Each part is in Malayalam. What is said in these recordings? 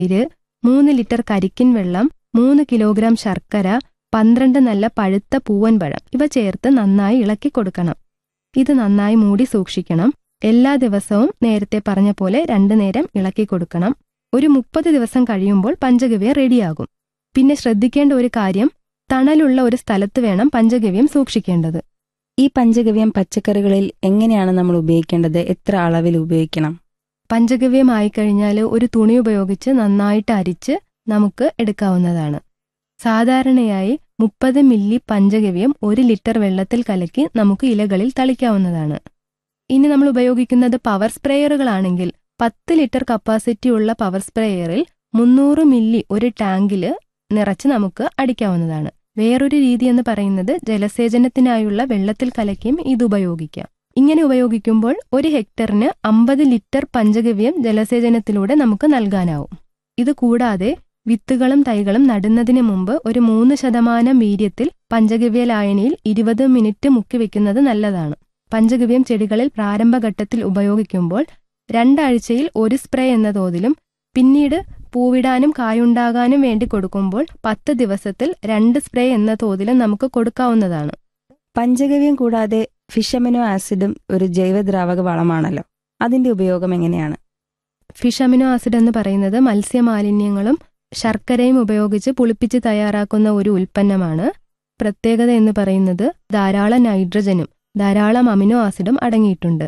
ഇര് മൂന്ന് ലിറ്റർ കരിക്കിൻ വെള്ളം മൂന്ന് കിലോഗ്രാം ശർക്കര പന്ത്രണ്ട് നല്ല പഴുത്ത പൂവൻ പഴം ഇവ ചേർത്ത് നന്നായി ഇളക്കി കൊടുക്കണം ഇത് നന്നായി മൂടി സൂക്ഷിക്കണം എല്ലാ ദിവസവും നേരത്തെ പറഞ്ഞ പോലെ രണ്ടു നേരം ഇളക്കി കൊടുക്കണം ഒരു മുപ്പത് ദിവസം കഴിയുമ്പോൾ പഞ്ചഗവ്യം റെഡിയാകും പിന്നെ ശ്രദ്ധിക്കേണ്ട ഒരു കാര്യം തണലുള്ള ഒരു സ്ഥലത്ത് വേണം പഞ്ചഗവ്യം സൂക്ഷിക്കേണ്ടത് ഈ പഞ്ചഗവ്യം പച്ചക്കറികളിൽ എങ്ങനെയാണ് നമ്മൾ ഉപയോഗിക്കേണ്ടത് എത്ര അളവിൽ ഉപയോഗിക്കണം പഞ്ചഗവ്യമായി കഴിഞ്ഞാൽ ഒരു തുണി ഉപയോഗിച്ച് നന്നായിട്ട് അരിച്ച് നമുക്ക് എടുക്കാവുന്നതാണ് സാധാരണയായി മുപ്പത് മില്ലി പഞ്ചഗവ്യം ഒരു ലിറ്റർ വെള്ളത്തിൽ കലക്കി നമുക്ക് ഇലകളിൽ തളിക്കാവുന്നതാണ് ഇനി നമ്മൾ ഉപയോഗിക്കുന്നത് പവർ സ്പ്രേയറുകളാണെങ്കിൽ പത്ത് ലിറ്റർ കപ്പാസിറ്റി ഉള്ള പവർ സ്പ്രേയറിൽ മുന്നൂറ് മില്ലി ഒരു ടാങ്കിൽ നിറച്ച് നമുക്ക് അടിക്കാവുന്നതാണ് വേറൊരു രീതി എന്ന് പറയുന്നത് ജലസേചനത്തിനായുള്ള വെള്ളത്തിൽ കലക്കിയും ഇത് ഉപയോഗിക്കാം ഇങ്ങനെ ഉപയോഗിക്കുമ്പോൾ ഒരു ഹെക്ടറിന് അമ്പത് ലിറ്റർ പഞ്ചഗവ്യം ജലസേചനത്തിലൂടെ നമുക്ക് നൽകാനാവും ഇത് കൂടാതെ വിത്തുകളും തൈകളും നടുന്നതിന് മുമ്പ് ഒരു മൂന്ന് ശതമാനം വീര്യത്തിൽ പഞ്ചഗവ്യ ലായനിയിൽ ഇരുപത് മിനിറ്റ് മുക്കി വെക്കുന്നത് നല്ലതാണ് പഞ്ചഗവ്യം ചെടികളിൽ പ്രാരംഭഘട്ടത്തിൽ ഉപയോഗിക്കുമ്പോൾ രണ്ടാഴ്ചയിൽ ഒരു സ്പ്രേ എന്ന തോതിലും പിന്നീട് പൂവിടാനും കായുണ്ടാകാനും വേണ്ടി കൊടുക്കുമ്പോൾ പത്ത് ദിവസത്തിൽ രണ്ട് സ്പ്രേ എന്ന തോതിലും നമുക്ക് കൊടുക്കാവുന്നതാണ് പഞ്ചഗവ്യം കൂടാതെ ഫിഷമിനോ ആസിഡും ഒരു ജൈവദ്രാവക വളമാണല്ലോ അതിന്റെ ഉപയോഗം എങ്ങനെയാണ് ഫിഷ് അമിനോ ആസിഡ് എന്ന് പറയുന്നത് മത്സ്യമാലിന്യങ്ങളും ശർക്കരയും ഉപയോഗിച്ച് പുളിപ്പിച്ച് തയ്യാറാക്കുന്ന ഒരു ഉൽപ്പന്നമാണ് പ്രത്യേകത എന്ന് പറയുന്നത് ധാരാളം നൈട്രജനും ധാരാളം അമിനോ ആസിഡും അടങ്ങിയിട്ടുണ്ട്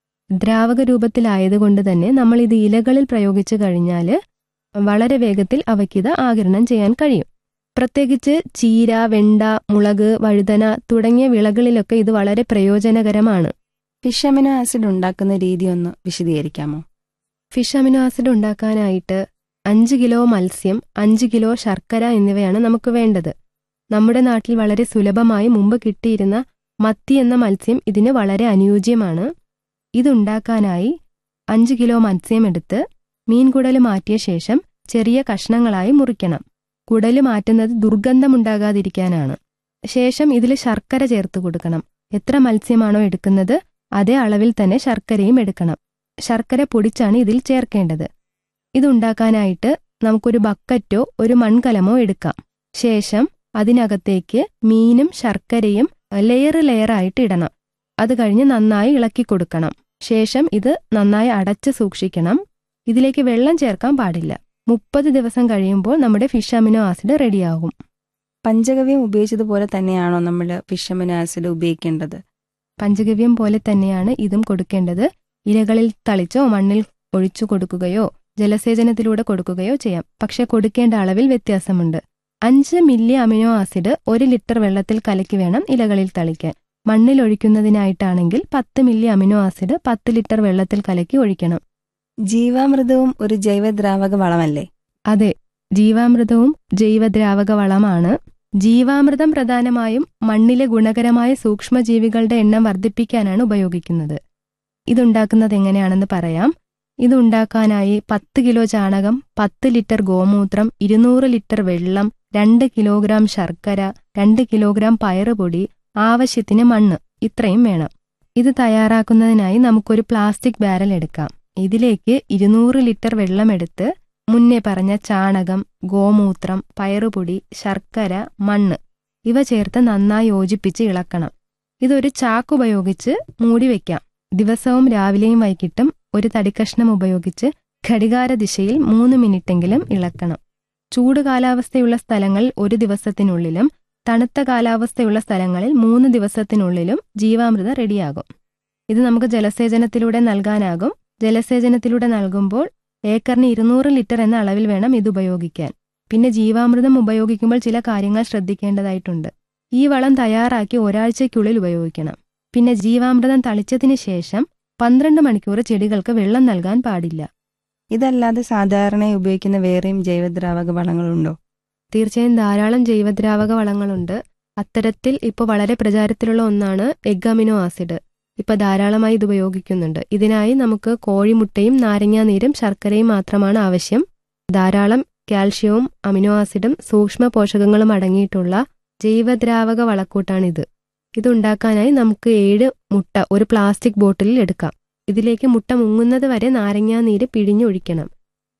ദ്രാവക രൂപത്തിലായതുകൊണ്ട് തന്നെ നമ്മൾ ഇത് ഇലകളിൽ പ്രയോഗിച്ചു കഴിഞ്ഞാൽ വളരെ വേഗത്തിൽ അവയ്ക്കിത് ആകിരണം ചെയ്യാൻ കഴിയും പ്രത്യേകിച്ച് ചീര വെണ്ട മുളക് വഴുതന തുടങ്ങിയ വിളകളിലൊക്കെ ഇത് വളരെ പ്രയോജനകരമാണ് ഫിഷമിനോ ആസിഡ് ഉണ്ടാക്കുന്ന രീതി ഒന്ന് വിശദീകരിക്കാമോ ഫിഷ് അമിനോ ആസിഡ് ഉണ്ടാക്കാനായിട്ട് അഞ്ച് കിലോ മത്സ്യം അഞ്ച് കിലോ ശർക്കര എന്നിവയാണ് നമുക്ക് വേണ്ടത് നമ്മുടെ നാട്ടിൽ വളരെ സുലഭമായി മുമ്പ് കിട്ടിയിരുന്ന മത്തി എന്ന മത്സ്യം ഇതിന് വളരെ അനുയോജ്യമാണ് ഇതുണ്ടാക്കാനായി അഞ്ച് കിലോ മത്സ്യം എടുത്ത് മീൻകുടല് മാറ്റിയ ശേഷം ചെറിയ കഷ്ണങ്ങളായി മുറിക്കണം കുടല് മാറ്റുന്നത് ദുർഗന്ധമുണ്ടാകാതിരിക്കാനാണ് ശേഷം ഇതിൽ ശർക്കര ചേർത്ത് കൊടുക്കണം എത്ര മത്സ്യമാണോ എടുക്കുന്നത് അതേ അളവിൽ തന്നെ ശർക്കരയും എടുക്കണം ശർക്കര പൊടിച്ചാണ് ഇതിൽ ചേർക്കേണ്ടത് ഇതുണ്ടാക്കാനായിട്ട് നമുക്കൊരു ബക്കറ്റോ ഒരു മൺകലമോ എടുക്കാം ശേഷം അതിനകത്തേക്ക് മീനും ശർക്കരയും ലെയർ ലെയറായിട്ട് ഇടണം അത് കഴിഞ്ഞ് നന്നായി ഇളക്കി കൊടുക്കണം ശേഷം ഇത് നന്നായി അടച്ച് സൂക്ഷിക്കണം ഇതിലേക്ക് വെള്ളം ചേർക്കാൻ പാടില്ല മുപ്പത് ദിവസം കഴിയുമ്പോൾ നമ്മുടെ ഫിഷ് അമിനോ ആസിഡ് റെഡിയാകും പഞ്ചഗവ്യം ഉപയോഗിച്ചതുപോലെ തന്നെയാണോ നമ്മൾ ഫിഷമിനോ ആസിഡ് ഉപയോഗിക്കേണ്ടത് പഞ്ചഗവ്യം പോലെ തന്നെയാണ് ഇതും കൊടുക്കേണ്ടത് ഇലകളിൽ തളിച്ചോ മണ്ണിൽ ഒഴിച്ചു കൊടുക്കുകയോ ജലസേചനത്തിലൂടെ കൊടുക്കുകയോ ചെയ്യാം പക്ഷെ കൊടുക്കേണ്ട അളവിൽ വ്യത്യാസമുണ്ട് അഞ്ച് മില്ലി അമിനോ ആസിഡ് ഒരു ലിറ്റർ വെള്ളത്തിൽ കലക്കി വേണം ഇലകളിൽ തളിക്കാൻ മണ്ണിൽ ഒഴിക്കുന്നതിനായിട്ടാണെങ്കിൽ പത്ത് മില്ലി അമിനോ ആസിഡ് പത്ത് ലിറ്റർ വെള്ളത്തിൽ കലക്കി ഒഴിക്കണം ജീവാമൃതവും ഒരു ജൈവദ്രാവക വളമല്ലേ അതെ ജീവാമൃതവും ജൈവദ്രാവക വളമാണ് ജീവാമൃതം പ്രധാനമായും മണ്ണിലെ ഗുണകരമായ സൂക്ഷ്മജീവികളുടെ എണ്ണം വർദ്ധിപ്പിക്കാനാണ് ഉപയോഗിക്കുന്നത് ഇതുണ്ടാക്കുന്നത് എങ്ങനെയാണെന്ന് പറയാം ഇതുണ്ടാക്കാനായി പത്ത് കിലോ ചാണകം പത്ത് ലിറ്റർ ഗോമൂത്രം ഇരുന്നൂറ് ലിറ്റർ വെള്ളം രണ്ട് കിലോഗ്രാം ശർക്കര രണ്ട് കിലോഗ്രാം പയറുപൊടി ആവശ്യത്തിന് മണ്ണ് ഇത്രയും വേണം ഇത് തയ്യാറാക്കുന്നതിനായി നമുക്കൊരു പ്ലാസ്റ്റിക് ബാരൽ എടുക്കാം ഇതിലേക്ക് ഇരുന്നൂറ് ലിറ്റർ വെള്ളമെടുത്ത് മുന്നേ പറഞ്ഞ ചാണകം ഗോമൂത്രം പയറുപൊടി ശർക്കര മണ്ണ് ഇവ ചേർത്ത് നന്നായി യോജിപ്പിച്ച് ഇളക്കണം ഇതൊരു ചാക്കുപയോഗിച്ച് മൂടി വയ്ക്കാം ദിവസവും രാവിലെയും വൈകിട്ടും ഒരു തടിക്കഷ്ണം ഉപയോഗിച്ച് ഘടികാര ദിശയിൽ മൂന്ന് മിനിറ്റെങ്കിലും ഇളക്കണം ചൂട് കാലാവസ്ഥയുള്ള സ്ഥലങ്ങളിൽ ഒരു ദിവസത്തിനുള്ളിലും തണുത്ത കാലാവസ്ഥയുള്ള സ്ഥലങ്ങളിൽ മൂന്ന് ദിവസത്തിനുള്ളിലും ജീവാമൃത റെഡിയാകും ഇത് നമുക്ക് ജലസേചനത്തിലൂടെ നൽകാനാകും ജലസേചനത്തിലൂടെ നൽകുമ്പോൾ ഏക്കറിന് ഇരുന്നൂറ് ലിറ്റർ എന്ന അളവിൽ വേണം ഇത് ഉപയോഗിക്കാൻ പിന്നെ ജീവാമൃതം ഉപയോഗിക്കുമ്പോൾ ചില കാര്യങ്ങൾ ശ്രദ്ധിക്കേണ്ടതായിട്ടുണ്ട് ഈ വളം തയ്യാറാക്കി ഒരാഴ്ചയ്ക്കുള്ളിൽ ഉപയോഗിക്കണം പിന്നെ ജീവാമൃതം തളിച്ചതിന് ശേഷം പന്ത്രണ്ട് മണിക്കൂർ ചെടികൾക്ക് വെള്ളം നൽകാൻ പാടില്ല ഇതല്ലാതെ സാധാരണയായി ഉപയോഗിക്കുന്ന വേറെയും ജൈവദ്രാവക വളങ്ങളുണ്ടോ തീർച്ചയായും ധാരാളം ജൈവദ്രാവക വളങ്ങളുണ്ട് അത്തരത്തിൽ ഇപ്പോൾ വളരെ പ്രചാരത്തിലുള്ള ഒന്നാണ് എഗ് അമിനോ ആസിഡ് ഇപ്പൊ ധാരാളമായി ഇത് ഉപയോഗിക്കുന്നുണ്ട് ഇതിനായി നമുക്ക് കോഴിമുട്ടയും നാരങ്ങാനീരും ശർക്കരയും മാത്രമാണ് ആവശ്യം ധാരാളം കാൽഷ്യവും അമിനോ ആസിഡും സൂക്ഷ്മ പോഷകങ്ങളും അടങ്ങിയിട്ടുള്ള ജൈവദ്രാവക വളക്കൂട്ടാണിത് ഇതുണ്ടാക്കാനായി നമുക്ക് ഏഴ് മുട്ട ഒരു പ്ലാസ്റ്റിക് ബോട്ടിലിൽ എടുക്കാം ഇതിലേക്ക് മുട്ട മുങ്ങുന്നത് വരെ നാരങ്ങാനീര് പിഴിഞ്ഞൊഴിക്കണം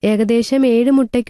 ഏകദേശം ഏഴ് മുട്ടയ്ക്ക്